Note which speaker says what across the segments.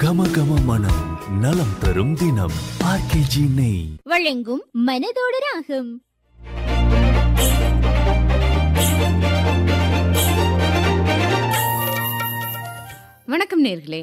Speaker 1: கம கம மனம் நலம் தரும் தினம் ஆர்கேஜி நெய்
Speaker 2: வழங்கும் மனதோடு ராகம்
Speaker 3: வணக்கம் நேர்களே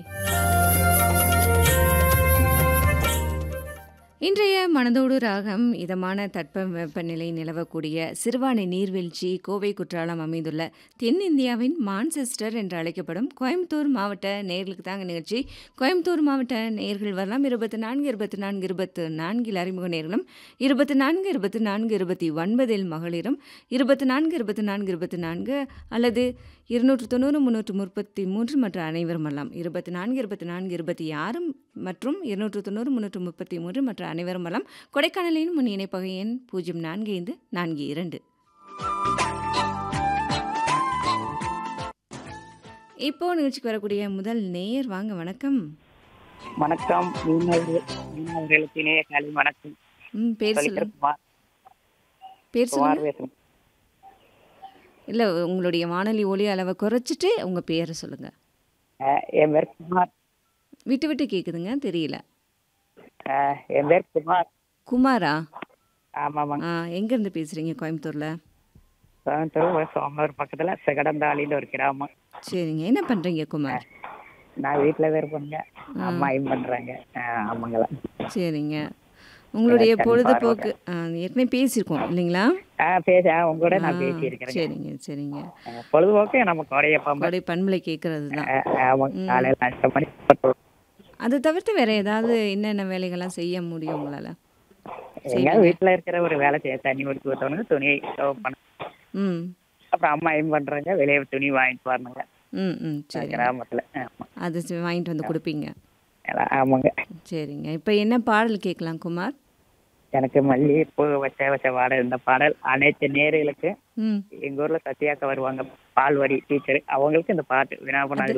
Speaker 3: இன்றைய மனதோடு ராகம் இதமான தட்ப வெப்பநிலை நிலவக்கூடிய சிறுவாணி நீர்வீழ்ச்சி கோவை குற்றாலம் அமைந்துள்ள தென்னிந்தியாவின் மான்செஸ்டர் என்று அழைக்கப்படும் கோயம்புத்தூர் மாவட்ட நேர்களுக்கு தாங்க நிகழ்ச்சி கோயம்புத்தூர் மாவட்ட நேர்கள் வரலாம் இருபத்தி நான்கு இருபத்தி நான்கு இருபத்து நான்கில் அறிமுக நேர்களும் இருபத்தி நான்கு இருபத்தி நான்கு இருபத்தி ஒன்பதில் மகளிரும் இருபத்தி நான்கு இருபத்தி நான்கு இருபத்தி நான்கு அல்லது இருநூற்று தொண்ணூறு முந்நூற்று முப்பத்தி மூன்று மற்ற அனைவரும் வரலாம் இருபத்தி நான்கு இருபத்தி நான்கு இருபத்தி ஆறு மற்றும் இருநூற்று தொண்ணூறு முந்நூற்று முப்பத்தி மூன்று மற்ற அனைவரும் வரலாம் கொடைக்கானலின் முன் இணைப்பகை எண் பூஜ்ஜியம் நான்கு ஐந்து நான்கு இரண்டு இப்போ நிகழ்ச்சிக்கு வரக்கூடிய முதல் நேயர் வாங்க வணக்கம்
Speaker 4: வணக்கம் மீனவர்கள் மீனவர்களுக்கு இணைய காலை வணக்கம்
Speaker 3: ம் பேர்
Speaker 4: சொல்லிக்கிற
Speaker 3: சொல்லுங்க
Speaker 4: குமார்
Speaker 3: பேர்
Speaker 4: குமார்
Speaker 3: சொல்லுங்க
Speaker 4: பேசுறேன்
Speaker 3: இல்லை உங்களுடைய வானொலி ஒலி அளவை குறைச்சிட்டு உங்கள் பேரை சொல்லுங்க
Speaker 4: அஹ், என் பேர் குமார்
Speaker 3: விட்டு விட்டு கேட்குதுங்க தெரியல
Speaker 4: அஹ், என் பேர் குமார்
Speaker 3: குமாரா
Speaker 4: ஆமாமாங்க
Speaker 3: ஆ எங்கேருந்து பேசுகிறீங்க கோயம்புத்தூரில்
Speaker 4: கோயம்புத்தூர் சோமனூர் பக்கத்துல செகடந்தாளின்னு ஒரு கிராமம்
Speaker 3: சரிங்க என்ன பண்ணுறீங்க குமார்
Speaker 4: நான் வீட்டுல தான் இருப்பேங்க அம்மா ஐம் பண்றாங்க அஹ், ஆமாங்களா
Speaker 3: சரிங்க உங்களுடைய
Speaker 4: கண்
Speaker 3: பொழுதுபோக்கு ஆ, ஏற்கனவே பேசியிருக்கோம் இல்லைங்களா
Speaker 4: ஆஹ் பேச அஹ், உங்க கூட
Speaker 3: ஆ,
Speaker 4: நான் பேசி இருக்கிறேங்க
Speaker 3: சரிங்க சரிங்க
Speaker 4: பொழுதுபோக்கு நம்ம கோடையப்பம்
Speaker 3: கொடை பண்பலை கேட்கறது தான்
Speaker 4: ஆமாங்க காலையில அஞ்சு மணி போட்டு-
Speaker 3: அதை தவிர்த்து வேற ஏதாவது என்னென்ன வேலைகள்லாம் செய்ய முடியும் உங்களால்
Speaker 4: எங்க வீட்டுல இருக்கிற ஒரு வேலை செய்ய தண்ணி ஊற்றி ஊற்றணுங்க துணி stove பண்ண
Speaker 3: ம்
Speaker 4: அப்புறம் அம்மா ஐம் பண்றாங்க வெளியே துணி வாங்கிட்டு வரணுங்க
Speaker 3: ம் ம் சரி
Speaker 4: கிராமத்துல ஆமா
Speaker 3: அது சரி, வாங்கிட்டு வந்து கொடுப்பீங்க
Speaker 4: எல்லாம் ஆமாங்க
Speaker 3: சரிங்க இப்போ என்ன பாடல் கேட்கலாம் குமார்
Speaker 4: எனக்கு மல்லிகைப்பூ வச்ச வச்ச பாடல் இந்த பாடல் அனைத்து நேர்களுக்கு
Speaker 3: ம்
Speaker 4: எங்க ஊர்ல சத்யாக்கா வருவாங்க பால்வாடி டீச்சர் அவங்களுக்கு இந்த பாட்டு வினாபனா